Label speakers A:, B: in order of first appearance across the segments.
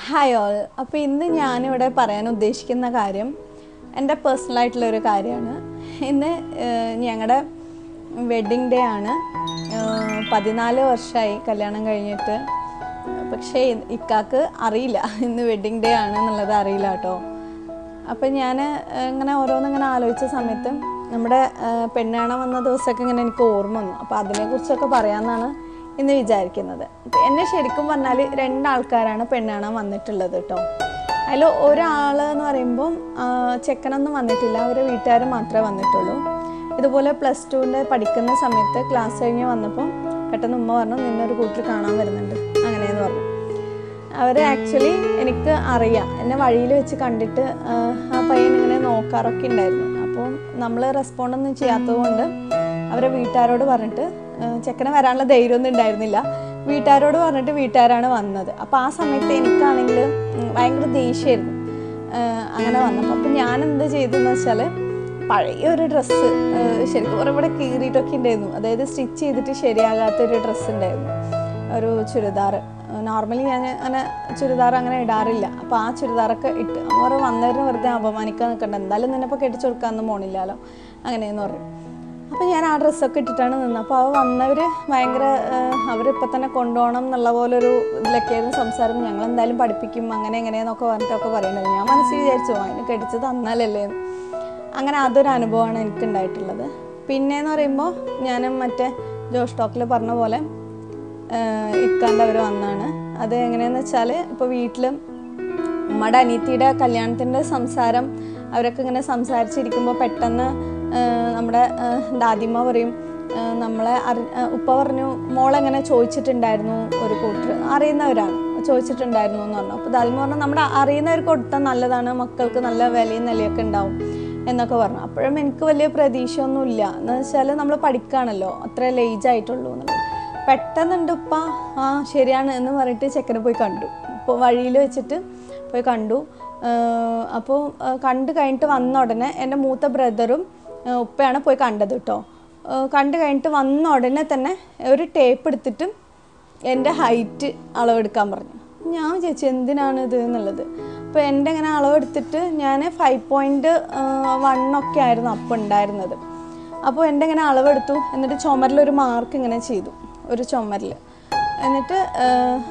A: Hi all അപ്പോൾ ഇന്ന് ഞാനിവിടെ പറയാൻ ഉദ്ദേശിക്കുന്ന കാര്യം എൻ്റെ പേഴ്സണലായിട്ടുള്ള ഒരു കാര്യമാണ് ഇന്ന് ഞങ്ങളുടെ വെഡ്ഡിങ് ഡേ ആണ് ഏഹ് പതിനാല് വർഷമായി കല്യാണം കഴിഞ്ഞിട്ട് പക്ഷേ ഇക്കാക്ക് അറിയില്ല ഇന്ന് വെഡ്ഡിങ് ഡേ ആണ് എന്നുള്ളത് അറിയില്ല കേട്ടോ അപ്പം ഞാൻ ഇങ്ങനെ ഓരോന്നിങ്ങനെ ആലോചിച്ച സമയത്ത് നമ്മുടെ ഏഹ് പെണ്ണാണ വന്ന ദിവസമൊക്കെ ഇങ്ങനെ എനിക്ക് ഓർമ്മ വന്നു അപ്പോൾ അതിനെക്കുറിച്ചൊക്കെ പറയാമെന്നാണ് ഇന്ന് വിചാരിക്കുന്നത് അപ്പം എന്നെ ശരിക്കും പറഞ്ഞാൽ രണ്ടാൾക്കാരാണ് പെണ്ണാണാൻ വന്നിട്ടുള്ളത് കേട്ടോ അതിൽ ഒരാൾ എന്ന് പറയുമ്പം ആ, ചെക്കനൊന്നും വന്നിട്ടില്ല അവരെ വീട്ടുകാർ മാത്രമേ വന്നിട്ടുള്ളൂ ഇതുപോലെ പ്ലസ് ടുവിൻ്റെ പഠിക്കുന്ന സമയത്ത് ക്ലാസ് കഴിഞ്ഞ് വന്നപ്പം പെട്ടെന്ന് ഉമ്മ പറഞ്ഞു നിന്നെ ഒരു കൂട്ടർ കാണാൻ വരുന്നുണ്ട് അങ്ങനെയെന്ന് പറഞ്ഞു അവർ ആക്ച്വലി എനിക്ക് അറിയാം എന്നെ വഴിയിൽ വെച്ച് കണ്ടിട്ട് ആ, ആ പയ്യൻ ഇങ്ങനെ നോക്കാറൊക്കെ ഉണ്ടായിരുന്നു അപ്പോൾ നമ്മൾ റെസ്പോണ്ട് ഒന്നും ചെയ്യാത്തത് കൊണ്ട് അവരെ വീട്ടുകാരോട് പറഞ്ഞിട്ട് ആ, ചെക്കനെ വരാനുള്ള ധൈര്യമൊന്നും ഉണ്ടായിരുന്നില്ല വീട്ടുകാരോട് പറഞ്ഞിട്ട് വീട്ടുകാരാണ് വന്നത് അപ്പോൾ ആ സമയത്ത് എനിക്കാണെങ്കിൽ ഉം, ഭയങ്കര ദേഷ്യമായിരുന്നു ആ, അങ്ങനെ വന്നപ്പോൾ അപ്പം ഞാൻ എന്ത് ചെയ്തെന്ന് വെച്ചാൽ പഴയ ഒരു ഡ്രസ്സ് ശരിക്കും പറഞ്ഞാൽ ഇവിടെ കീറിയിട്ടൊക്കെ ഉണ്ടായിരുന്നു അതായത് സ്റ്റിച്ച് ചെയ്തിട്ട് ശരിയാകാത്ത ഒരു ഡ്രസ്സ് ഉണ്ടായിരുന്നു ഒരു ചുരിദാർ നോർമലി ഞാൻ അങ്ങനെ ചുരിദാർ അങ്ങനെ ഇടാറില്ല അപ്പോൾ ആ ചുരിദാറൊക്കെ ഇട്ട് അവർ വന്നവരിന് വെറുതെ അപമാനിക്കാൻ നിൽക്കണ്ട എന്തായാലും നിന്നെപ്പോൾ കെട്ടിച്ചു കൊടുക്കാനൊന്നും പോണില്ലല്ലോ അങ്ങനെയെന്ന് പറയും അപ്പോൾ ഞാൻ ആ ഡ്രസ്സൊക്കെ ഇട്ടിട്ടാണ് നിന്നത് അപ്പോൾ അവ വന്നവർ ഭയങ്കര അവരിപ്പോൾ തന്നെ കൊണ്ടുപോകണം എന്നുള്ള പോലെ ഒരു ഇതിലൊക്കെയായിരുന്നു സംസാരം ഞങ്ങൾ എന്തായാലും പഠിപ്പിക്കും അങ്ങനെ എങ്ങനെയെന്നൊക്കെ പറഞ്ഞിട്ടൊക്കെ പറയുന്നത് ഞാൻ മനസ്സിൽ വിചാരിച്ചു "ആ, അതിന് കെട്ടിച്ച് തന്നാലല്ലേ എന്ന്." അങ്ങനെ അതൊരു അനുഭവമാണ് എനിക്ക് ഉണ്ടായിട്ടുള്ളത് പിന്നെന്ന് പറയുമ്പോൾ ഞാൻ മറ്റേ ജോഷ് ടോക്കിൽ പറഞ്ഞ പോലെ ഇക്കാണ്ട് അവർ വന്നാണ് അത് എങ്ങനെയാന്ന് വെച്ചാൽ ഇപ്പോൾ വീട്ടിലും നമ്മുടെ അനിയത്തിയുടെ കല്യാണത്തിൻ്റെ സംസാരം അവരൊക്കെ ഇങ്ങനെ സംസാരിച്ചിരിക്കുമ്പോൾ പെട്ടെന്ന് ആ, നമ്മുടെ ആ, ദാദിമ്മ പറയും ആ, നമ്മളെ അറി ആ, ഉപ്പ പറഞ്ഞു മോളെങ്ങനെ ചോദിച്ചിട്ടുണ്ടായിരുന്നു ഒരു കൂട്ടർ അറിയുന്നവരാണ് ചോദിച്ചിട്ടുണ്ടായിരുന്നു എന്ന് പറഞ്ഞു അപ്പോൾ ദാദിമ്മ പറഞ്ഞു നമ്മുടെ അറിയുന്നവർക്ക് കൊടുത്താൽ നല്ലതാണ് മക്കൾക്ക് നല്ല വിലയും നിലയൊക്കെ ഉണ്ടാവും എന്നൊക്കെ പറഞ്ഞു അപ്പോഴും എനിക്ക് വലിയ പ്രതീക്ഷയൊന്നുമില്ല എന്ന് വെച്ചാൽ നമ്മൾ പഠിക്കുകയാണല്ലോ അത്ര ലേജ് ആയിട്ടുള്ളൂ എന്നുള്ളത് പെട്ടെന്നുണ്ട് ഉപ്പ ആ ശരിയാണ് എന്ന് പറഞ്ഞിട്ട് ചെക്കനെ പോയി കണ്ടു അപ്പോൾ വഴിയിൽ വെച്ചിട്ട് പോയി കണ്ടു അപ്പോൾ കണ്ടു കഴിഞ്ഞിട്ട് വന്ന ഉടനെ എൻ്റെ മൂത്ത ബ്രദറും ഉപ്പയാണ് പോയി കണ്ടത് കേട്ടോ കണ്ടു കഴിഞ്ഞിട്ട് വന്ന ഉടനെ തന്നെ ഒരു ടേപ്പ് എടുത്തിട്ട് എൻ്റെ ഹൈറ്റ് അളവെടുക്കാൻ പറഞ്ഞു ഞാൻ ചേച്ചി എന്തിനാണ് ഇത് എന്നുള്ളത് അപ്പോൾ എൻ്റെ ഇങ്ങനെ അളവെടുത്തിട്ട് ഞാൻ ഫൈവ് പോയിൻറ്റ് വണ്ണൊക്കെ ആയിരുന്നു അപ്പം ഉണ്ടായിരുന്നത് അപ്പോൾ എൻ്റെ ഇങ്ങനെ അളവെടുത്തു എന്നിട്ട് ചുമരിലൊരു മാർക്ക് ഇങ്ങനെ ചെയ്തു ഒരു ചുമരിൽ എന്നിട്ട് ആ,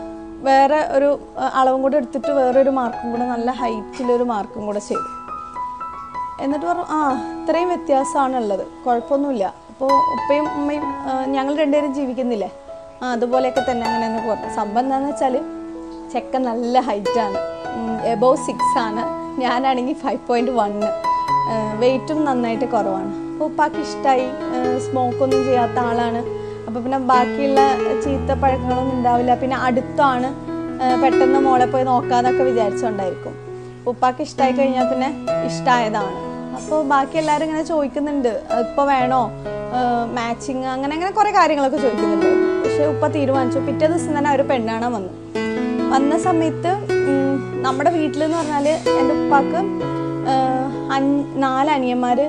A: വേറെ ഒരു ആ, അളവും കൂടെ എടുത്തിട്ട് വേറൊരു മാർക്കും കൂടെ നല്ല ഹൈറ്റിലൊരു മാർക്കും കൂടെ ചെയ്തു എന്നിട്ട് പറഞ്ഞു ആ ഇത്രയും വ്യത്യാസമാണ് ഉള്ളത് കുഴപ്പമൊന്നുമില്ല അപ്പോൾ ഉപ്പയും ഉമ്മയും ആ, ഞങ്ങൾ രണ്ടുപേരും ജീവിക്കുന്നില്ലേ ആ അതുപോലെയൊക്കെ തന്നെ അങ്ങനെ എന്ന് പറഞ്ഞു സംഭവം എന്താണെന്ന് വെച്ചാൽ ചെക്കൻ നല്ല ഹൈറ്റാണ് എബോവ് സിക്സ് ആണ് ഞാനാണെങ്കിൽ ഫൈവ് പോയിൻറ്റ് വണ്ണ് വെയിറ്റും നന്നായിട്ട് കുറവാണ് അപ്പോൾ ഉപ്പാക്ക് ഇഷ്ടമായി സ്മോക്കൊന്നും ചെയ്യാത്ത ആളാണ് അപ്പോൾ പിന്നെ ബാക്കിയുള്ള ചീത്ത പഴക്കങ്ങളൊന്നും ഉണ്ടാവില്ല പിന്നെ അടുത്താണ് ആ, പെട്ടെന്ന് മോളെ പോയി നോക്കാന്നൊക്കെ വിചാരിച്ചുകൊണ്ടായിരിക്കും ഉപ്പാക്ക് ഇഷ്ടമായി കഴിഞ്ഞാൽ പിന്നെ ഇഷ്ടമായതാണ് അപ്പോൾ ബാക്കി എല്ലാവരും ഇങ്ങനെ ചോദിക്കുന്നുണ്ട് ഇപ്പോൾ വേണോ മാച്ചിങ് അങ്ങനെ അങ്ങനെ കുറേ കാര്യങ്ങളൊക്കെ ചോദിക്കുന്നുണ്ട് പക്ഷേ ഉപ്പ തീരുമാനിച്ചു പിറ്റേ ദിവസം തന്നെ അവർ പെണ്ണാണാൻ വന്നു വന്ന സമയത്ത് ഉം, നമ്മുടെ വീട്ടിലെന്ന് പറഞ്ഞാൽ എൻ്റെ ഉപ്പാക്ക് ആഹ്, അഞ്ച് നാല് അനിയന്മാർ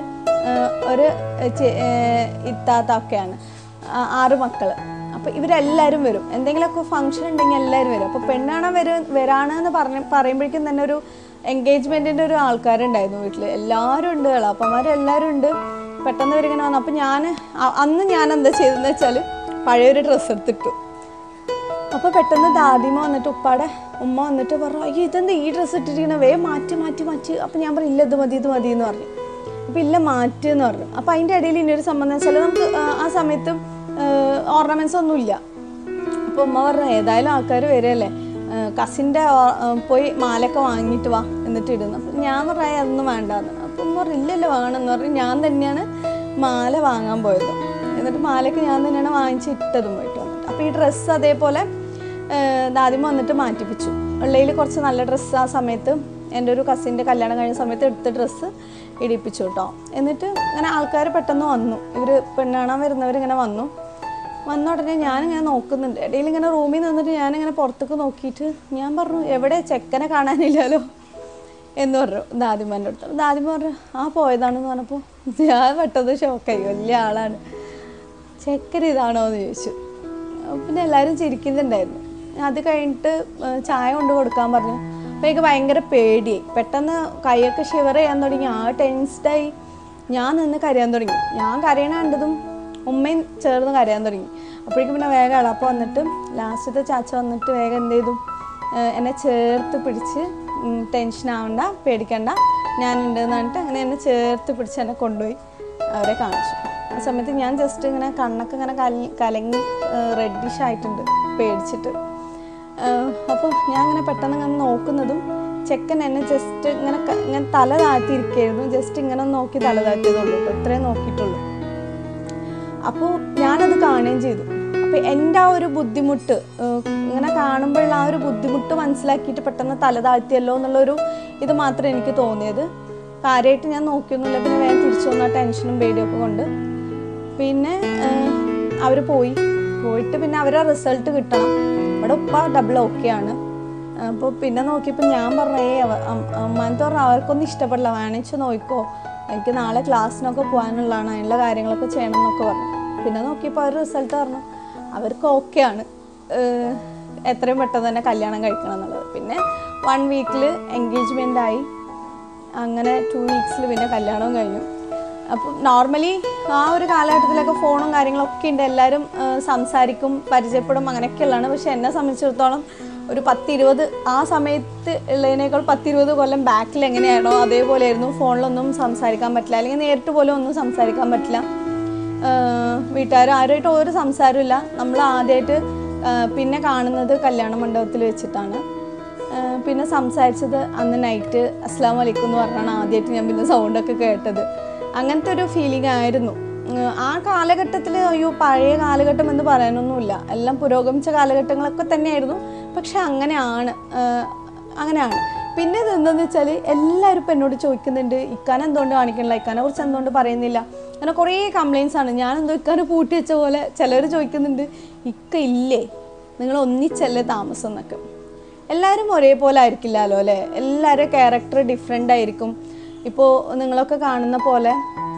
A: ഒരു ചെ- ഏഹ്, ഇത്താത്ത ഒക്കെയാണ് ആ- ആറ് മക്കൾ അപ്പോൾ ഇവരെല്ലാവരും വരും എന്തെങ്കിലുമൊക്കെ ഫംഗ്ഷൻ ഉണ്ടെങ്കിൽ എല്ലാവരും വരും അപ്പോൾ പെണ്ണാണാൻ വരും വരാണെന്ന് പറഞ്ഞ് പറയുമ്പോഴേക്കും തന്നെ ഒരു എൻഗേജ്മെൻറ്റിൻ്റെ ഒരു ആൾക്കാരുണ്ടായിരുന്നു വീട്ടിൽ എല്ലാവരും ഉണ്ട് എളാപ്പന്മാരും എല്ലാവരും ഉണ്ട് പെട്ടെന്ന് ഇവരിങ്ങനെ വന്നു അപ്പോൾ ഞാൻ അന്ന് ഞാൻ എന്താ ചെയ്തതെന്ന് വെച്ചാൽ പഴയൊരു ഡ്രസ്സ് എടുത്തിട്ടു അപ്പോൾ പെട്ടെന്ന് ദാദിമ വന്നിട്ട് ഉപ്പാടെ ഉമ്മ വന്നിട്ട് പറഞ്ഞു അയ്യോ ഇതെന്താ ഈ ഡ്രസ്സ് ഇട്ടിരിക്കണ വേ മാറ്റി മാറ്റി മാറ്റി അപ്പോൾ ഞാൻ പറഞ്ഞു ഇല്ല ഇത് മതി ഇത് മതി എന്ന് പറഞ്ഞു അപ്പോൾ ഇല്ല മാറ്റ് എന്ന് പറഞ്ഞു അപ്പോൾ അതിൻ്റെ ഇടയിൽ ഇനി ഒരു സംബന്ധം വെച്ചാൽ നമുക്ക് ആ, ആ സമയത്ത് ഓർണമെൻറ്റ്സ് ഒന്നുമില്ല അപ്പോൾ ഉമ്മ പറഞ്ഞു ഏതായാലും ആൾക്കാർ വരികയല്ലേ കസിൻ്റെ പോയി മാലയൊക്കെ വാങ്ങിയിട്ട് വാ എന്നിട്ട് ഇടുന്നു അപ്പം ഞാൻ പറയാ അതൊന്നും വേണ്ടാന്ന് അപ്പം ഉമ്മ പറഞ്ഞു ഇല്ലല്ലോ വേണമെന്ന് പറഞ്ഞു ഞാൻ തന്നെയാണ് മാല വാങ്ങാൻ പോയത് എന്നിട്ട് മാലയൊക്കെ ഞാൻ തന്നെയാണ് വാങ്ങിച്ച് ഇട്ടതും പോയിട്ട് വന്നിട്ട് അപ്പോൾ ഈ ഡ്രസ്സ് അതേപോലെ ദാദിമ വന്നിട്ട് മാറ്റിപ്പിച്ചു ഉള്ളതിൽ കുറച്ച് നല്ല ഡ്രസ്സ് ആ സമയത്ത് എൻ്റെ ഒരു കസിൻ്റെ കല്യാണം കഴിഞ്ഞ സമയത്ത് എടുത്ത ഡ്രസ്സ് ഇടിപ്പിച്ചു കേട്ടോ എന്നിട്ട് ഇങ്ങനെ ആൾക്കാർ പെട്ടെന്ന് വന്നു ഇവർ പെണ്ണാണാൻ വരുന്നവർ ഇങ്ങനെ വന്നു വന്ന ഉടനെ ഞാനിങ്ങനെ നോക്കുന്നുണ്ട് ഇടയിൽ ഇങ്ങനെ റൂമിൽ നിന്നിട്ട് ഞാനിങ്ങനെ പുറത്തേക്ക് നോക്കിയിട്ട് ഞാൻ പറഞ്ഞു എവിടെ ചെക്കനെ കാണാനില്ലല്ലോ എന്ന് പറഞ്ഞു ദാദിമാൻ്റെ അടുത്ത് അപ്പോൾ ദാദിമ പറഞ്ഞു ആ പോയതാണെന്ന് പറഞ്ഞപ്പോൾ ഞാൻ പെട്ടെന്ന് ഷോക്കായി വലിയ ആളാണ് ചെക്കൻ ഇതാണോ എന്ന് ചോദിച്ചു അപ്പോൾ പിന്നെ എല്ലാവരും ചിരിക്കുന്നുണ്ടായിരുന്നു അത് കഴിഞ്ഞിട്ട് ആ, ചായ കൊണ്ട് കൊടുക്കാൻ പറഞ്ഞു അപ്പോൾ എനിക്ക് ഭയങ്കര പേടിയായി പെട്ടെന്ന് കൈയൊക്കെ ഷിവർ ചെയ്യാൻ തുടങ്ങി ആ ടെൻസ്ഡായി ഞാൻ നിന്ന് കരയാൻ തുടങ്ങി ഞാൻ കരയണ കണ്ടതും ഉമ്മയും ചേർന്ന് കരയാൻ തുടങ്ങി അപ്പോഴേക്കും പിന്നെ വേഗം ഇളപ്പം വന്നിട്ട് ലാസ്റ്റത്തെ ചാച്ച വന്നിട്ട് വേഗം എന്ത് ചെയ്തു ഏഹ് എന്നെ ചേർത്ത് പിടിച്ച് ടെൻഷൻ ആവണ്ട പേടിക്കണ്ട ഞാനുണ്ട് എന്ന് പറഞ്ഞിട്ട് അങ്ങനെ എന്നെ ചേർത്ത് പിടിച്ച് എന്നെ കൊണ്ടുപോയി അവരെ കാണിച്ചു ആ സമയത്ത് ഞാൻ ജസ്റ്റ് ഇങ്ങനെ കണ്ണൊക്കെ ഇങ്ങനെ കലങ്ങി കലങ്ങി റെഡിഷ് ആയിട്ടുണ്ട് പേടിച്ചിട്ട് അപ്പോൾ ഞാൻ ഇങ്ങനെ പെട്ടെന്ന് ഇങ്ങനെ നോക്കുന്നതും ചെക്കൻ എന്നെ ജസ്റ്റ് ഇങ്ങനെ ക- ഇങ്ങനെ തല താഴ്ത്തിയിരിക്കുകയായിരുന്നു ജസ്റ്റ് ഇങ്ങനെ ഒന്ന് നോക്കി തല താഴ്ത്തിയതുള്ളൂ കേട്ടോ ഇത്രയും നോക്കിയിട്ടുള്ളൂ അപ്പോൾ ഞാനത് കാണുകയും ചെയ്തു അപ്പോൾ എൻ്റെ ആ ഒരു ബുദ്ധിമുട്ട് ഏഹ് ഇങ്ങനെ കാണുമ്പോഴുള്ള ആ ഒരു ബുദ്ധിമുട്ട് മനസ്സിലാക്കിയിട്ട് പെട്ടെന്ന് തല താഴ്ത്തിയല്ലോ എന്നുള്ളൊരു ഇത് മാത്രമേ എനിക്ക് തോന്നിയത് കാര്യമായിട്ട് ഞാൻ നോക്കിയൊന്നുമില്ല പിന്നെ വേഗം തിരിച്ചു വന്ന ആ ടെൻഷനും പേടിയൊക്കെ കൊണ്ട് പിന്നെ അവർ പോയി പോയിട്ട് പിന്നെ അവരെ റിസൾട്ട് കിട്ടണം ഇവിടെ ഉപ്പ ഡബിൾ ഓക്കെ ആണ് അപ്പോൾ പിന്നെ നോക്കിയപ്പോൾ ഞാൻ പറഞ്ഞേ അമ്മാനത്ത് പറഞ്ഞ അവർക്കൊന്നും ഇഷ്ടപ്പെടില്ല വേണിച്ച് നോക്കിക്കോ എനിക്ക് നാളെ ക്ലാസ്സിനൊക്കെ പോകാനുള്ളതാണ് അതിനുള്ള കാര്യങ്ങളൊക്കെ ചെയ്യണം എന്നൊക്കെ പറഞ്ഞു പിന്നെ നോക്കിയപ്പോൾ അവർ റിസൾട്ട് പറഞ്ഞു അവർക്ക് ഓക്കെ ആണ് ഏഹ് എത്രയും പെട്ടെന്ന് തന്നെ കല്യാണം കഴിക്കണം എന്നുള്ളത് പിന്നെ വൺ വീക്കിൽ എൻഗേജ്മെൻ്റ് ആയി അങ്ങനെ ടു വീക്സിൽ പിന്നെ കല്യാണവും കഴിഞ്ഞു അപ്പം നോർമലി ആ ഒരു കാലഘട്ടത്തിലൊക്കെ ഫോണും കാര്യങ്ങളൊക്കെ ഉണ്ട് എല്ലാവരും ആ, സംസാരിക്കും പരിചയപ്പെടും അങ്ങനെയൊക്കെയുള്ളതാണ് പക്ഷെ എന്നെ സംബന്ധിച്ചിടത്തോളം ഒരു പത്തിരുപത് ആ സമയത്ത് ഉള്ളതിനേക്കാൾ പത്തിരുപത് കൊല്ലം ബാക്കിൽ എങ്ങനെയാണോ അതേപോലെയായിരുന്നു ഫോണിലൊന്നും സംസാരിക്കാൻ പറ്റില്ല അല്ലെങ്കിൽ നേരിട്ട് പോലും ഒന്നും സംസാരിക്കാൻ പറ്റില്ല വീട്ടുകാർ ആരുമായിട്ട് ഒരു സംസാരമില്ല നമ്മൾ ആദ്യമായിട്ട് പിന്നെ കാണുന്നത് കല്യാണ മണ്ഡപത്തിൽ വെച്ചിട്ടാണ് ആഹ് പിന്നെ സംസാരിച്ചത് അന്ന് നൈറ്റ് അസ്സാം വലൈക്കും എന്ന് പറഞ്ഞാണ് ആദ്യമായിട്ട് ഞാൻ പിന്നെ സൗണ്ടൊക്കെ കേട്ടത് അങ്ങനത്തെ ഒരു ഫീലിംഗ് ആയിരുന്നു ആഹ് ആ കാലഘട്ടത്തിൽ അയ്യോ പഴയ കാലഘട്ടം എന്ന് പറയാനൊന്നുമില്ല എല്ലാം പുരോഗമിച്ച കാലഘട്ടങ്ങളൊക്കെ തന്നെയായിരുന്നു പക്ഷെ അങ്ങനെയാണ് ആഹ് അങ്ങനെയാണ് പിന്നെ ഇത് എന്താണെന്ന് വെച്ചാൽ എല്ലാവരും ഇപ്പം എന്നോട് ചോദിക്കുന്നുണ്ട് ഇക്കാനെ എന്തുകൊണ്ട് കാണിക്കണില്ല ഇക്കാനെ കുറിച്ച് എന്തുകൊണ്ട് പറയുന്നില്ല അങ്ങനെ കുറേ കംപ്ലയിൻസ് ആണ് ഞാൻ എന്തോ ഇക്കാനെ പൂട്ടി വെച്ച പോലെ ചിലർ ചോദിക്കുന്നുണ്ട് ഇക്ക ഇല്ലേ നിങ്ങൾ ഒന്നിച്ചല്ലേ താമസം എന്നൊക്കെ എല്ലാവരും ഒരേപോലെ ആയിരിക്കില്ലല്ലോ അല്ലേ എല്ലാവരും ക്യാരക്ടർ ഡിഫറെൻ്റ് ആയിരിക്കും ഇപ്പോൾ നിങ്ങളൊക്കെ കാണുന്ന പോലെ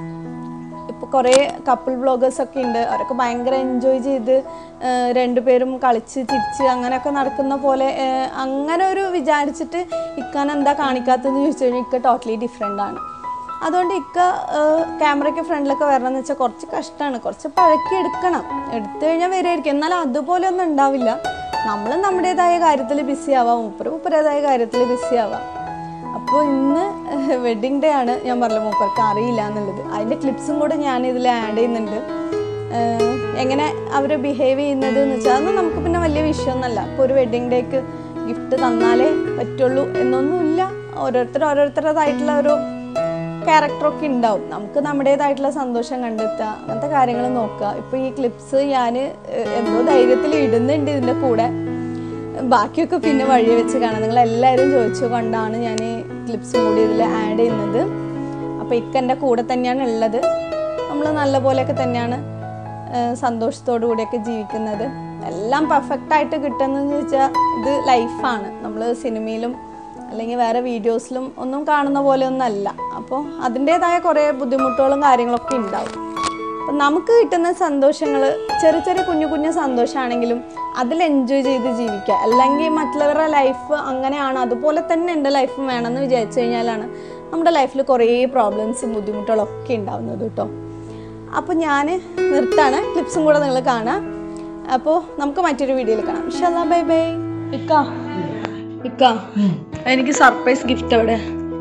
A: ഇപ്പോൾ കുറേ കപ്പിൾ വ്ളോഗേഴ്സ് ഒക്കെ ഉണ്ട് അവരൊക്കെ ഭയങ്കര എൻജോയ് ചെയ്ത് ആ, രണ്ടുപേരും കളിച്ച് ചിരിച്ച് അങ്ങനെയൊക്കെ നടക്കുന്ന പോലെ ആ, അങ്ങനെ ഒരു വിചാരിച്ചിട്ട് ഇക്കാൻ എന്താ കാണിക്കാത്തതെന്ന് ചോദിച്ചു കഴിഞ്ഞാൽ ഇക്ക ടോട്ടലി ഡിഫറെൻ്റ് ആണ് അതുകൊണ്ട് ഇക്ക ക്യാമറയ്ക്ക് ഫ്രണ്ടിലൊക്കെ വരണമെന്ന് വെച്ചാൽ കുറച്ച് കഷ്ടമാണ് കുറച്ച് പഴക്കി എടുക്കണം എടുത്തു കഴിഞ്ഞാൽ വരുമായിരിക്കും എന്നാൽ അതുപോലെ ഒന്നും ഉണ്ടാവില്ല നമ്മൾ നമ്മുടേതായ കാര്യത്തിൽ ബിസി ആവാം മൂപ്പര് മൂപ്പരേതായ കാര്യത്തിൽ ബിസി ആവാം അപ്പോൾ ഇന്ന് വെഡിങ് ഡേ ആണ് ഞാൻ പറഞ്ഞ മൂപ്പർക്ക് അറിയില്ല എന്നുള്ളത് അതിൻ്റെ ക്ലിപ്സും കൂടെ ഞാൻ ഇതിൽ ആഡ് ചെയ്യുന്നുണ്ട് ഏഹ് എങ്ങനെ അവർ ബിഹേവ് ചെയ്യുന്നത് എന്ന് വെച്ചാൽ അതൊന്നും നമുക്ക് പിന്നെ വലിയ വിഷയമൊന്നുമല്ല ഇപ്പോൾ ഒരു വെഡിങ് ഡേക്ക് ഗിഫ്റ്റ് തന്നാലേ പറ്റുള്ളൂ എന്നൊന്നുമില്ല ഓരോരുത്തർ ഓരോരുത്തരുടേതായിട്ടുള്ള ഒരു ക്യാരക്ടറൊക്കെ ഉണ്ടാവും നമുക്ക് നമ്മുടേതായിട്ടുള്ള സന്തോഷം കണ്ടെത്തുക അങ്ങനത്തെ കാര്യങ്ങൾ നോക്കുക ഇപ്പോൾ ഈ ക്ലിപ്സ് ഞാൻ എന്തോ ധൈര്യത്തിൽ ഇടുന്നുണ്ട് ഇതിൻ്റെ കൂടെ ബാക്കിയൊക്കെ പിന്നെ വഴി വെച്ച് കാണാം നിങ്ങൾ എല്ലാവരും ചോദിച്ചു കൊണ്ടാണ് ഞാൻ ഈ ക്ലിപ്സും കൂടി ഇതിൽ ആഡ് ചെയ്യുന്നത് അപ്പോൾ ഇക്കെൻ്റെ കൂടെ തന്നെയാണ് ഉള്ളത് നമ്മൾ നല്ല പോലെയൊക്കെ തന്നെയാണ് ഏഹ് സന്തോഷത്തോടു കൂടിയൊക്കെ ജീവിക്കുന്നത് എല്ലാം പെർഫെക്റ്റ് ആയിട്ട് കിട്ടുന്നതെന്ന് ചോദിച്ചാൽ ഇത് ലൈഫാണ് നമ്മൾ സിനിമയിലും അല്ലെങ്കിൽ വേറെ വീഡിയോസിലും ഒന്നും കാണുന്ന പോലെ ഒന്നല്ല അപ്പോൾ അതിൻ്റേതായ കുറേ ബുദ്ധിമുട്ടുകളും കാര്യങ്ങളൊക്കെ ഉണ്ടാവും അപ്പം നമുക്ക് കിട്ടുന്ന സന്തോഷങ്ങൾ ചെറിയ ചെറിയ കുഞ്ഞു കുഞ്ഞു സന്തോഷമാണെങ്കിലും അതിൽ എൻജോയ് ചെയ്ത് ജീവിക്കുക അല്ലെങ്കിൽ മറ്റുള്ളവരുടെ ലൈഫ് അങ്ങനെയാണ് അതുപോലെ തന്നെ എൻ്റെ ലൈഫും വേണമെന്ന് വിചാരിച്ചു കഴിഞ്ഞാലാണ് നമ്മുടെ ലൈഫിൽ കുറേ പ്രോബ്ലംസും ബുദ്ധിമുട്ടുകളൊക്കെ ഉണ്ടാവുന്നത് കേട്ടോ അപ്പോൾ ഞാൻ നിർത്താണ് ക്ലിപ്സും കൂടെ നിങ്ങൾ കാണാം അപ്പോൾ നമുക്ക് മറ്റൊരു വീഡിയോയിൽ കാണാം ഇൻഷാല്ലാ ബൈ ബൈ ഇക്ക ഇക്ക എനിക്ക് സർപ്രൈസ് ഗിഫ്റ്റ് അവിടെ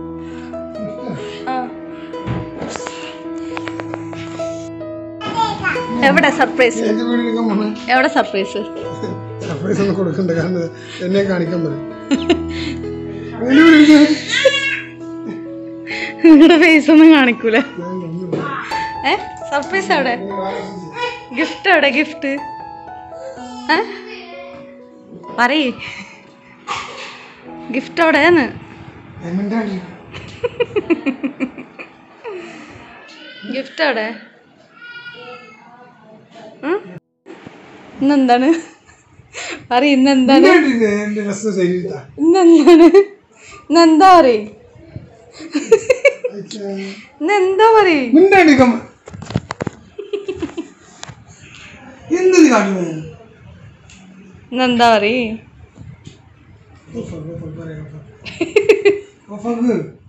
A: ആ എവിടെ സർപ്രൈസ്
B: ഏത് വീടിനൊക്കെ മോനെ
A: എവിടെ സർപ്രൈസ്
B: സർപ്രൈസ് ഒന്നും കൊടുക്കണ്ട കാരണം എന്നെ കാണിക്കാൻ പറയും വീട് വിളിക്കാൻ.
A: നിങ്ങളുടെ ഫേസ് ഒന്നും കാണിക്കൂല
B: ഞാൻ ഒന്നും ഇല്ല.
A: ഏ സർപ്രൈസ് എവിടെ ഗിഫ്റ്റ് എവിടെ ഗിഫ്റ്റ് ഏ പറയ് ഗിഫ്റ്റ് എവിടെയെന്ന്
B: ഞാൻ മിണ്ടാണ്ടില്ല.
A: ഗിഫ്റ്റ് എവിടെ ഉം? ഇന്നെന്താണ് പറ ഇന്നെന്താണ്
B: മിണ്ടാണ്ടില്ല, എന്റെ ഡ്രസ്സ് ശരിയിട്ടാ.
A: ഇന്നെന്താണ് ഇന്നെന്താ പറയ് ഇന്നെന്താ പറയ്
B: മിണ്ടാണ്ടിരിക്കാൻ പ- എന്ത് നീ കാണിക്കുന്നത്
A: ഇന്നെന്താ പറയ്
B: ഓഫാക്ക് ഓഫാക്ക് പറയാം ഓഫാക്ക് ഓഫാക്ക്